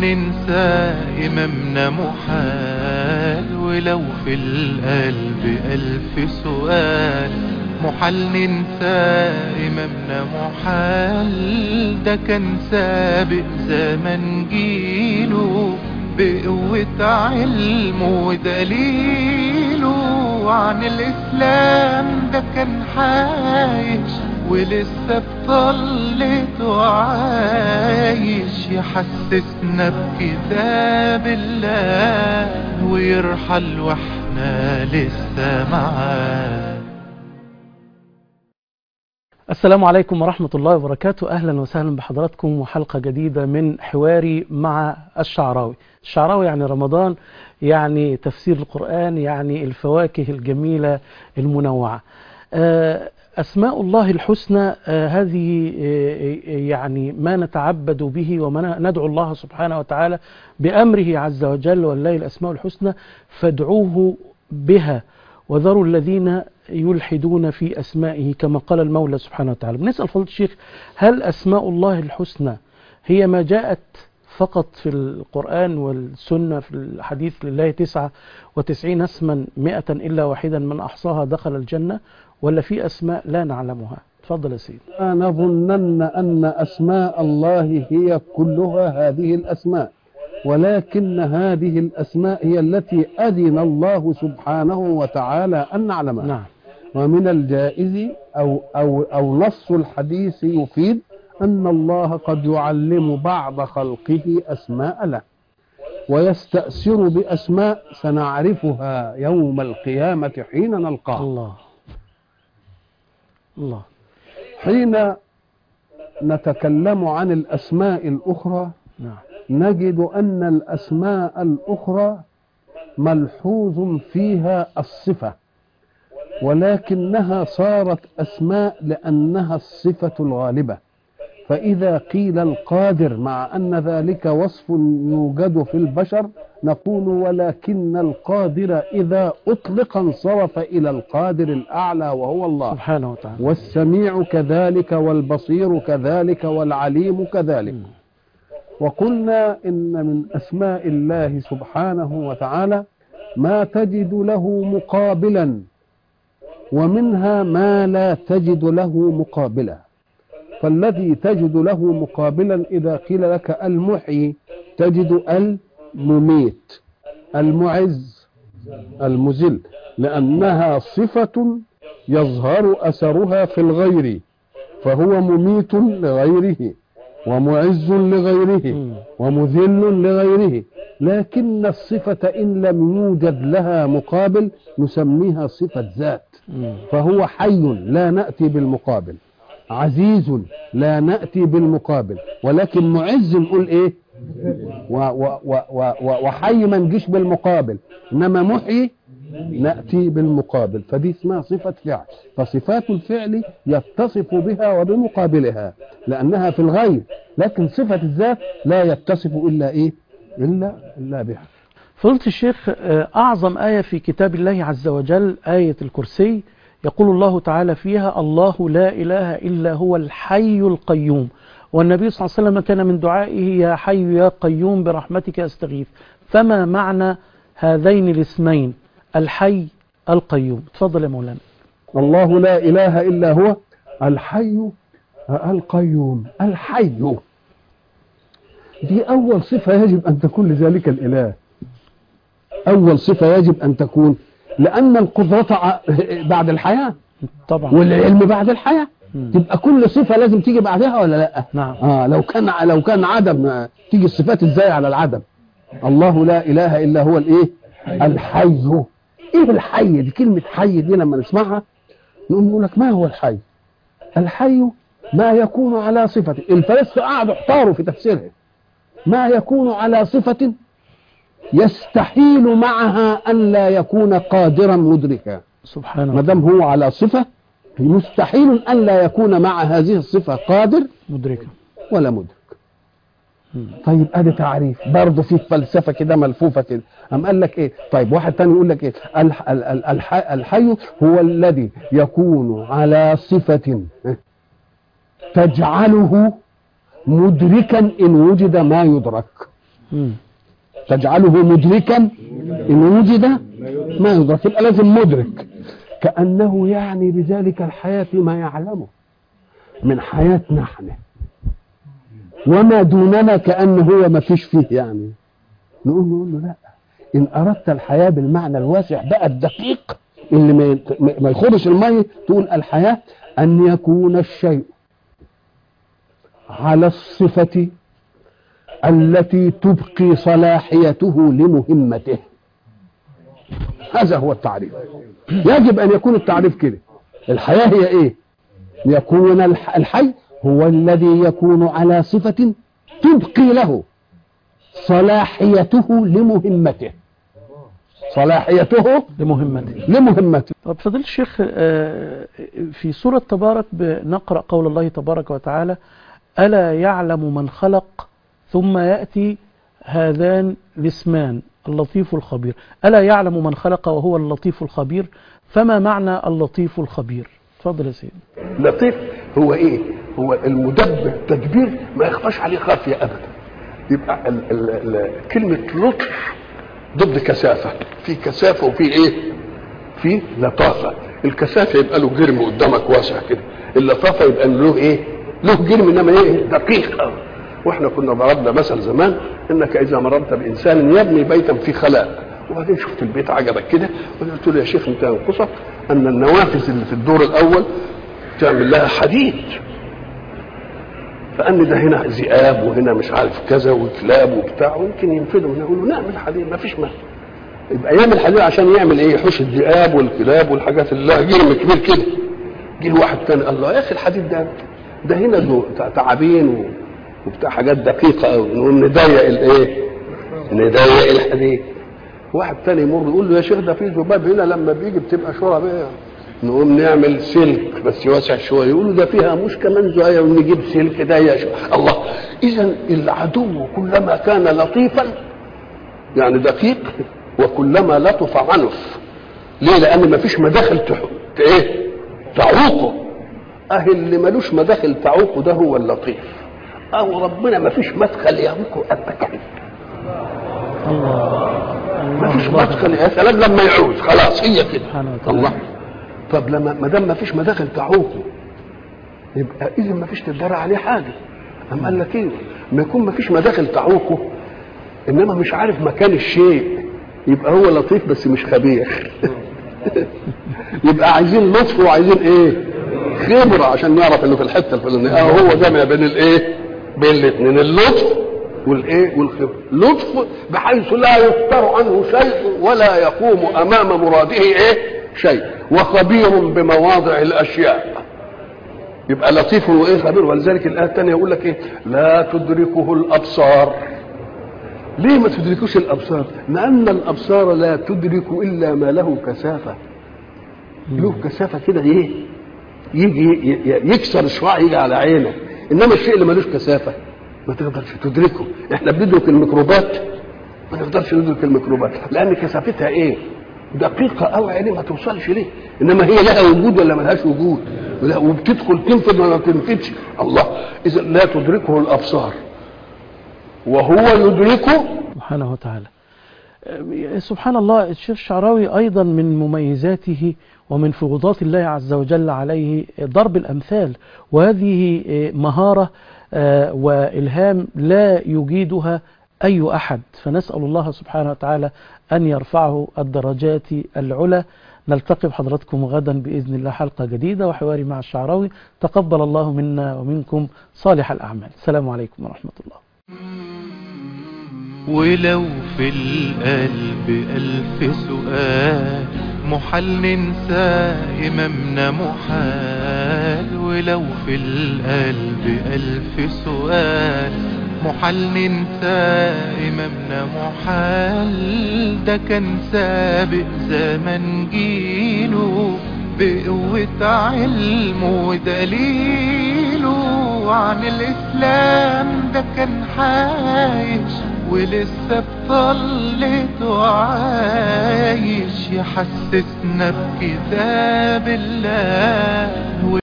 ننسى إمامنا محال ولو في القلب ألف سؤال محال ننسى إمامنا محال ده كان سابق زمن جيله بقوة علمه ودليله عن الإسلام ده كان عايش ولسه بطلته عايش يحسسنا بكتاب الله ويرحل واحنا لسه معاه السلام عليكم ورحمة الله وبركاته أهلا وسهلا بحضراتكم وحلقة جديدة من حواري مع الشعراوي الشعراوي يعني رمضان يعني تفسير القرآن يعني الفواكه الجميلة المنوعة أسماء الله الحسنى هذه يعني ما نتعبد به وما ندعو الله سبحانه وتعالى بأمره عز وجل والله الأسماء الحسنى فادعوه بها وذروا الذين يلحدون في أسمائه كما قال المولى سبحانه وتعالى بنسأل فضل الشيخ هل أسماء الله الحسنى هي ما جاءت فقط في القرآن والسنة في الحديث لله تسعة وتسعين اسما مئة إلا واحدا من أحصاها دخل الجنة ولا في أسماء لا نعلمها تفضل يا سيدي نظنن أن أسماء الله هي كلها هذه الأسماء ولكن هذه الأسماء هي التي أذن الله سبحانه وتعالى أن نعلمها نعم ومن الجائز أو, أو, أو نص الحديث يفيد أن الله قد يعلم بعض خلقه أسماء له ويستأثر بأسماء سنعرفها يوم القيامة حين نلقاه الله الله حين نتكلم عن الأسماء الأخرى نعم نجد أن الأسماء الأخرى ملحوظ فيها الصفة ولكنها صارت أسماء لأنها الصفة الغالبة فإذا قيل القادر مع أن ذلك وصف يوجد في البشر نقول ولكن القادر إذا أطلق انصرف إلى القادر الأعلى وهو الله سبحانه وتعالى والسميع كذلك والبصير كذلك والعليم كذلك وقلنا إن من أسماء الله سبحانه وتعالى ما تجد له مقابلا ومنها ما لا تجد له مقابلا فالذي تجد له مقابلا إذا قيل لك المحيي تجد المميت المعز المذل لأنها صفة يظهر أثرها في الغير فهو مميت لغيره ومعز لغيره ومذل لغيره لكن الصفة إن لم يوجد لها مقابل نسميها صفة ذات فهو حي لا نأتي بالمقابل عزيز لا نأتي بالمقابل ولكن معز نقول ايه و و و و و وحي ما نجيش بالمقابل انما محيي نأتي بالمقابل فدي اسمها صفة فعل فصفات الفعل يتصف بها وبمقابلها لأنها في الغير لكن صفة الذات لا يتصف إلا إيه إلا, إلا بها فضيلة الشيخ أعظم آية في كتاب الله عز وجل آية الكرسي يقول الله تعالى فيها الله لا إله إلا هو الحي القيوم والنبي صلى الله عليه وسلم كان من دعائه يا حي يا قيوم برحمتك أستغيث فما معنى هذين الاسمين الحي القيوم تفضل يا مولانا الله لا إله إلا هو الحي القيوم الحي دي أول صفة يجب أن تكون لذلك الإله أول صفة يجب أن تكون لأن القدرة بعد الحياة طبعا والعلم بعد الحياة تبقى كل صفة لازم تيجي بعدها ولا لا نعم آه لو كان لو كان عدم تيجي الصفات ازاي على العدم الله لا إله إلا هو الإيه الحي إيه الحي دي كلمة حي دي لما نسمعها نقول لك ما هو الحي الحي ما يكون على صفة الفلاسفة قعدوا احتاروا في تفسيرها ما يكون على صفة يستحيل معها أن لا يكون قادرا مدركا سبحان ما الله دام هو على صفة مستحيل أن لا يكون مع هذه الصفة قادر مدركة ولا مدرك طيب ادي تعريف برضه في فلسفه كده ملفوفه كده قام قال لك ايه طيب واحد تاني يقول لك ايه الح ال- ال- الح الحي هو الذي يكون على صفه تجعله مدركا ان وجد ما يدرك مم. تجعله مدركا إن وجد ما يدرك يبقى لازم مدرك كأنه يعني بذلك الحياة ما يعلمه من حياتنا احنا وما دوننا كأنه هو ما فيش فيه يعني نقول نقول له لا إن أردت الحياة بالمعنى الواسع بقى الدقيق اللي ما يت- ما يخرج المية تقول الحياة أن يكون الشيء على الصفة التي تبقي صلاحيته لمهمته هذا هو التعريف يجب أن يكون التعريف كده الحياة هي إيه يكون الح- الحي هو الذي يكون على صفة تبقي له صلاحيته لمهمته صلاحيته لمهمته لمهمته طب فضيل الشيخ آه، في سورة تبارك بنقرأ قول الله تبارك وتعالى ألا يعلم من خلق ثم يأتي هذان الاسمان اللطيف الخبير ألا يعلم من خلق وهو اللطيف الخبير فما معنى اللطيف الخبير تفضل يا سيدي لطيف هو ايه هو المدبر تدبير ما يخفاش عليه خافيه ابدا يبقى ال ال ال كلمه لطف ضد كثافه في كثافه وفي ايه في لطافه الكثافه يبقى له جرم قدامك واسع كده اللطافه يبقى له ايه له جرم انما ايه دقيق قوي واحنا كنا ضربنا مثل زمان انك اذا مررت بانسان يبني بيتا في خلاء وبعدين شفت البيت عجبك كده وقلت له يا شيخ انت ينقصك ان النوافذ اللي في الدور الاول تعمل لها حديد فان ده هنا ذئاب وهنا مش عارف كذا وكلاب وبتاع ويمكن ينفذوا يقولوا نعمل حديد ما فيش مانع يبقى يعمل حديد عشان يعمل ايه يحوش الذئاب والكلاب والحاجات اللي لها جرم كبير كده جه واحد تاني قال له يا اخي الحديد ده ده هنا ذو تعابين و- وبتاع حاجات دقيقه قوي نقوم نضيق الايه نضيق الحديد واحد تاني يمر يقول له يا شيخ ده في ذباب هنا لما بيجي بتبقى شرب ايه نقوم نعمل سلك بس واسع شويه يقولوا ده فيها مش كمان زوايا ونجيب سلك ده يا شيخ الله اذا العدو كلما كان لطيفا يعني دقيق وكلما لطف عنف ليه لان ما فيش مداخل تح... ت- ايه تعوقه اهل اللي ملوش مداخل تعوقه ده هو اللطيف او ربنا ما فيش مدخل يعوقه ابدا الله ما فيش الله مدخل يا سلام لما يعوز خلاص هي كده سبحانه وتعالى. الله طب لما ما دام ما فيش مداخل تعوقه يبقى اذا ما فيش تدار عليه حاجه اما قال لك ايه ما يكون ما فيش مداخل تعوقه انما مش عارف مكان الشيء يبقى هو لطيف بس مش خبير يبقى عايزين لطف وعايزين ايه خبره عشان نعرف انه في الحته الفلانيه اه هو جامع بين الايه بين الاثنين اللطف والايه والخبره لطف بحيث لا يفتر عنه شيء ولا يقوم امام مراده ايه شيء وخبير بمواضع الاشياء يبقى لطيف وايه خبير ولذلك الايه الثانيه يقول لك ايه لا تدركه الابصار ليه ما تدركوش الابصار لان الابصار لا تدرك الا ما له كثافه له كثافه كده ايه يجي ي- ي- يكسر الشعاع يجي على عينك انما الشيء اللي ملوش كثافه ما تقدرش تدركه احنا بندرك الميكروبات ما نقدرش ندرك الميكروبات لان كثافتها ايه دقيقة قوي عيني ما توصلش ليه انما هي لها وجود ولا ملهاش وجود لا وبتدخل تنفذ ولا ما تنفذش الله اذا لا تدركه الابصار وهو يدركه سبحانه وتعالى آه، سبحان الله الشيخ الشعراوي أيضا من مميزاته ومن فروضات الله عز وجل عليه ضرب الأمثال وهذه آه، مهارة آه، وإلهام لا يجيدها أي أحد فنسأل الله سبحانه وتعالى أن يرفعه الدرجات العلى نلتقي بحضراتكم غدا بإذن الله حلقة جديدة وحواري مع الشعراوي تقبل الله منا ومنكم صالح الأعمال السلام عليكم ورحمة الله ولو في القلب ألف سؤال محال ننسى إمامنا محال ولو في القلب ألف سؤال محال ننسى إمامنا محال ده كان سابق زمن جيله بقوة علمه ودليله عن الإسلام ده كان عايش ولسه بطلته عايش يحسسنا بكتاب الله